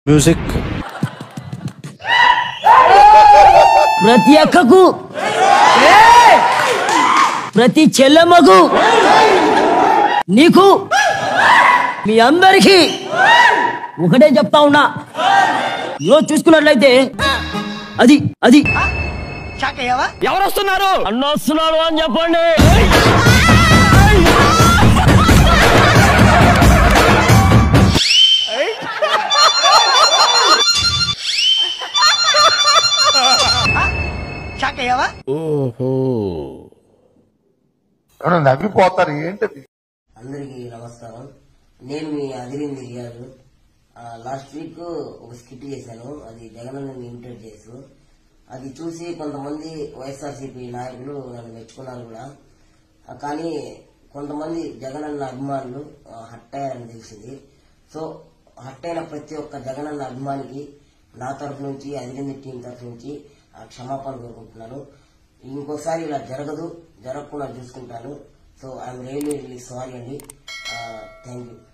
music ప్రతి అక్కకు ప్రతి చెల్లెమ్మకు నీకు మీ అందరికీ ఒకటే చెప్తా ఉన్నా ఈరోజు చూసుకున్నట్లయితే అది అది ఎవరు వస్తున్నారు అన్న వస్తున్నాడు అని చెప్పండి ఎవరైనా నవ్విపోతారు ఏంటది అందరికీ నమస్కారం నేను మీ అదిరింది రియాజు లాస్ట్ వీక్ ఒక స్కిట్ చేశాను అది జగనన్న ఇమిటేట్ చేస్తూ అది చూసి కొంతమంది వైఎస్ఆర్సీపీ నాయకులు నన్ను మెచ్చుకున్నారు కూడా ఆ, కానీ కొంతమంది జగనన్న అభిమానులు ఆ, హట్ అయ్యారని తెలిసింది సో హట్ అయిన ప్రతి ఒక్క జగనన్న అభిమానికి నా తరఫు నుంచి అదిరింది టీం తరఫు నుంచి ఆ, క్షమాపణ కోరుకుంటున్నాను ఇంకోసారి ఇలా జరగదు జరగకుండా చూసుకుంటాను so I'm really really sorry అండి థ్యాంక్ యూ